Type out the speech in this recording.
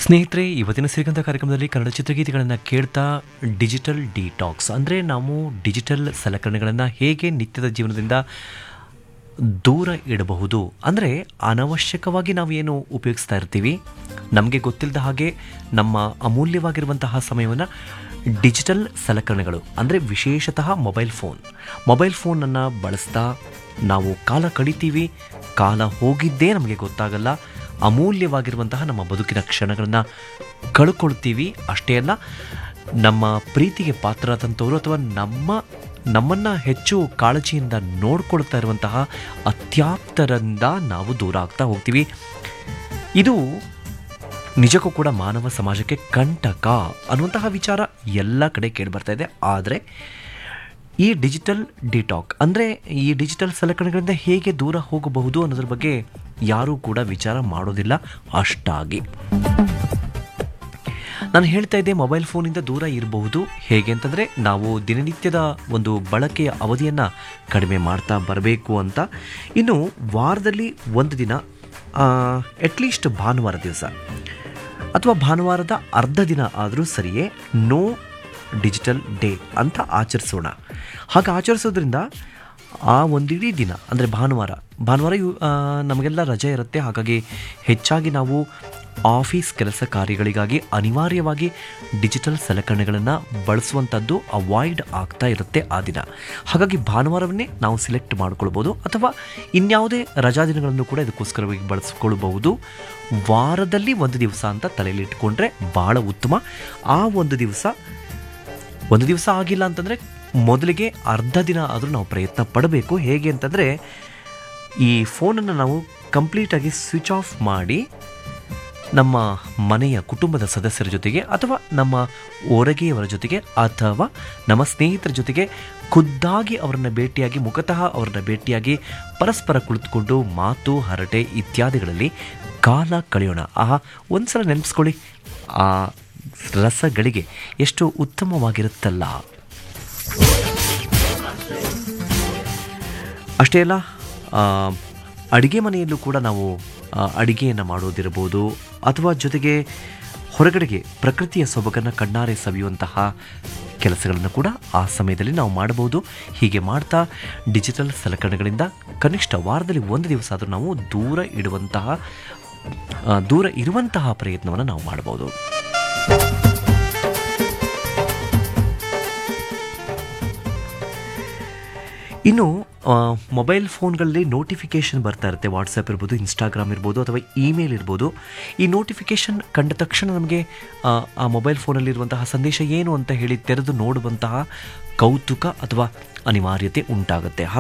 ಸ್ನೇಹಿತರೆ ಇವತ್ತಿನ ಸಿರಿಗಂಧ ಕಾರ್ಯಕ್ರಮದಲ್ಲಿ ಕನ್ನಡ ಚಿತ್ರಗೀತೆಗಳನ್ನು ಕೇಳ್ತಾ ಡಿಜಿಟಲ್ ಡಿಟಾಕ್ಸ್ ಅಂದರೆ ನಾವು ಡಿಜಿಟಲ್ ಸಲಕರಣೆಗಳನ್ನು ಹೇಗೆ ನಿತ್ಯದ ಜೀವನದಿಂದ ದೂರ ಇಡಬಹುದು ಅಂದರೆ ಅನವಶ್ಯಕವಾಗಿ ನಾವು ಏನು ಉಪಯೋಗಿಸ್ತಾ ಇರ್ತೀವಿ ನಮಗೆ ಗೊತ್ತಿಲ್ಲದ ಹಾಗೆ ನಮ್ಮ ಅಮೂಲ್ಯವಾಗಿರುವಂತಹ ಸಮಯವನ್ನು ಡಿಜಿಟಲ್ ಸಲಕರಣೆಗಳು ಅಂದರೆ ವಿಶೇಷತಃ ಮೊಬೈಲ್ ಫೋನ್ ಮೊಬೈಲ್ ಫೋನನ್ನು ಬಳಸ್ತಾ ನಾವು ಕಾಲ ಕಳಿತೀವಿ ಕಾಲ ಹೋಗಿದ್ದೇ ನಮಗೆ ಗೊತ್ತಾಗಲ್ಲ ಅಮೂಲ್ಯವಾಗಿರುವಂತಹ ನಮ್ಮ ಬದುಕಿನ ಕ್ಷಣಗಳನ್ನು ಕಳ್ಕೊಳ್ತೀವಿ ಅಷ್ಟೇ ಅಲ್ಲ ನಮ್ಮ ಪ್ರೀತಿಗೆ ಪಾತ್ರರಾದಂಥವರು ಅಥವಾ ನಮ್ಮ ನಮ್ಮನ್ನು ಹೆಚ್ಚು ಕಾಳಜಿಯಿಂದ ನೋಡ್ಕೊಳ್ತಾ ಇರುವಂತಹ ಅತ್ಯಾಪ್ತರಿಂದ ನಾವು ದೂರ ಆಗ್ತಾ ಹೋಗ್ತೀವಿ ಇದು ನಿಜಕ್ಕೂ ಕೂಡ ಮಾನವ ಸಮಾಜಕ್ಕೆ ಕಂಟಕ ಅನ್ನುವಂತಹ ವಿಚಾರ ಎಲ್ಲ ಕಡೆ ಕೇಳಿಬರ್ತಾ ಇದೆ ಆದರೆ ಈ ಡಿಜಿಟಲ್ ಡಿಟಾಕ್ ಅಂದರೆ ಈ ಡಿಜಿಟಲ್ ಸಲಕರಣೆಗಳಿಂದ ಹೇಗೆ ದೂರ ಹೋಗಬಹುದು ಅನ್ನೋದ್ರ ಬಗ್ಗೆ ಯಾರೂ ಕೂಡ ವಿಚಾರ ಮಾಡೋದಿಲ್ಲ ಅಷ್ಟಾಗಿ ನಾನು ಹೇಳ್ತಾ ಇದ್ದೆ ಮೊಬೈಲ್ ಫೋನಿಂದ ದೂರ ಇರಬಹುದು ಹೇಗೆ ಅಂತಂದರೆ ನಾವು ದಿನನಿತ್ಯದ ಒಂದು ಬಳಕೆಯ ಅವಧಿಯನ್ನು ಕಡಿಮೆ ಮಾಡ್ತಾ ಬರಬೇಕು ಅಂತ ಇನ್ನು ವಾರದಲ್ಲಿ ಒಂದು ದಿನ ಅಟ್ಲೀಸ್ಟ್ ಭಾನುವಾರ ದಿವಸ ಅಥವಾ ಭಾನುವಾರದ ಅರ್ಧ ದಿನ ಆದರೂ ಸರಿಯೇ ನೋ ಡಿಜಿಟಲ್ ಡೇ ಅಂತ ಆಚರಿಸೋಣ ಹಾಗೆ ಆಚರಿಸೋದ್ರಿಂದ ಆ ಒಂದಿಡೀ ದಿನ ಅಂದರೆ ಭಾನುವಾರ ಭಾನುವಾರ ಇವು ಆ, ನಮಗೆಲ್ಲ ರಜೆ ಇರುತ್ತೆ ಹಾಗಾಗಿ ಹೆಚ್ಚಾಗಿ ನಾವು ಆಫೀಸ್ ಕೆಲಸ ಕಾರ್ಯಗಳಿಗಾಗಿ ಅನಿವಾರ್ಯವಾಗಿ ಡಿಜಿಟಲ್ ಸಲಕರಣೆಗಳನ್ನು ಬಳಸುವಂಥದ್ದು ಅವಾಯ್ಡ್ ಆಗ್ತಾ ಇರುತ್ತೆ ಆ ದಿನ ಹಾಗಾಗಿ ಭಾನುವಾರವನ್ನೇ ನಾವು ಸಿಲೆಕ್ಟ್ ಮಾಡ್ಕೊಳ್ಬೋದು ಅಥವಾ ಇನ್ಯಾವುದೇ ರಜಾ ದಿನಗಳನ್ನು ಕೂಡ ಇದಕ್ಕೋಸ್ಕರವಾಗಿ ಬಳಸ್ಕೊಳ್ಬಹುದು ವಾರದಲ್ಲಿ ಒಂದು ದಿವಸ ಅಂತ ತಲೆಯಲ್ಲಿ ಇಟ್ಕೊಂಡ್ರೆ ಭಾಳ ಉತ್ತಮ ಆ ಒಂದು ದಿವಸ ಒಂದು ದಿವಸ ಆಗಿಲ್ಲ ಅಂತಂದರೆ ಮೊದಲಿಗೆ ಅರ್ಧ ದಿನ ಆದರೂ ನಾವು ಪ್ರಯತ್ನ ಪಡಬೇಕು ಹೇಗೆ ಅಂತಂದರೆ ಈ ಫೋನನ್ನು ನಾವು ಕಂಪ್ಲೀಟಾಗಿ ಸ್ವಿಚ್ ಆಫ್ ಮಾಡಿ ನಮ್ಮ ಮನೆಯ ಕುಟುಂಬದ ಸದಸ್ಯರ ಜೊತೆಗೆ ಅಥವಾ ನಮ್ಮ ಹೊರಗೆಯವರ ಜೊತೆಗೆ ಅಥವಾ ನಮ್ಮ ಸ್ನೇಹಿತರ ಜೊತೆಗೆ ಖುದ್ದಾಗಿ ಅವರನ್ನು ಭೇಟಿಯಾಗಿ ಮುಖತಃ ಅವರನ್ನ ಭೇಟಿಯಾಗಿ ಪರಸ್ಪರ ಕುಳಿತುಕೊಂಡು ಮಾತು ಹರಟೆ ಇತ್ಯಾದಿಗಳಲ್ಲಿ ಕಾಲ ಕಳೆಯೋಣ ಆಹಾ ಒಂದ್ಸಲ ನೆನಪಿಸ್ಕೊಳ್ಳಿ ಆ ರಸಗಳಿಗೆ ಎಷ್ಟು ಉತ್ತಮವಾಗಿರುತ್ತಲ್ಲ ಅಷ್ಟೇ ಅಲ್ಲ ಆ, ಅಡಿಗೆ ಮನೆಯಲ್ಲೂ ಕೂಡ ನಾವು ಆ, ಅಡಿಗೆಯನ್ನು ಮಾಡೋದಿರ್ಬೋದು ಅಥವಾ ಜೊತೆಗೆ ಹೊರಗಡೆಗೆ ಪ್ರಕೃತಿಯ ಸೊಬಗನ್ನು ಕಣ್ಣಾರೆ ಸವಿಯುವಂತಹ ಕೆಲಸಗಳನ್ನು ಕೂಡ ಆ ಸಮಯದಲ್ಲಿ ನಾವು ಮಾಡಬಹುದು ಹೀಗೆ ಮಾಡ್ತಾ ಡಿಜಿಟಲ್ ಸಲಕರಣೆಗಳಿಂದ ಕನಿಷ್ಠ ವಾರದಲ್ಲಿ ಒಂದು ದಿವಸ ಆದರೂ ನಾವು ದೂರ ಇಡುವಂತಹ ಆ, ದೂರ ಇರುವಂತಹ ಪ್ರಯತ್ನವನ್ನು ನಾವು ಮಾಡಬಹುದು ಇನ್ನು ಆ, ಮೊಬೈಲ್ ಫೋನ್ಗಳಲ್ಲಿ ನೋಟಿಫಿಕೇಷನ್ ಬರ್ತಾ ಇರುತ್ತೆ ವಾಟ್ಸಪ್ ಇರ್ಬೋದು ಇನ್ಸ್ಟಾಗ್ರಾಮ್ ಇರ್ಬೋದು ಅಥವಾ ಇಮೇಲ್ ಇರ್ಬೋದು ಈ ನೋಟಿಫಿಕೇಷನ್ ಕಂಡ ತಕ್ಷಣ ನಮಗೆ ಆ, ಆ ಮೊಬೈಲ್ ಫೋನಲ್ಲಿರುವಂತಹ ಸಂದೇಶ ಏನು ಅಂತ ಹೇಳಿ ತೆರೆದು ನೋಡುವಂತಹ ಕೌತುಕ ಅಥವಾ ಅನಿವಾರ್ಯತೆ ಉಂಟಾಗುತ್ತೆ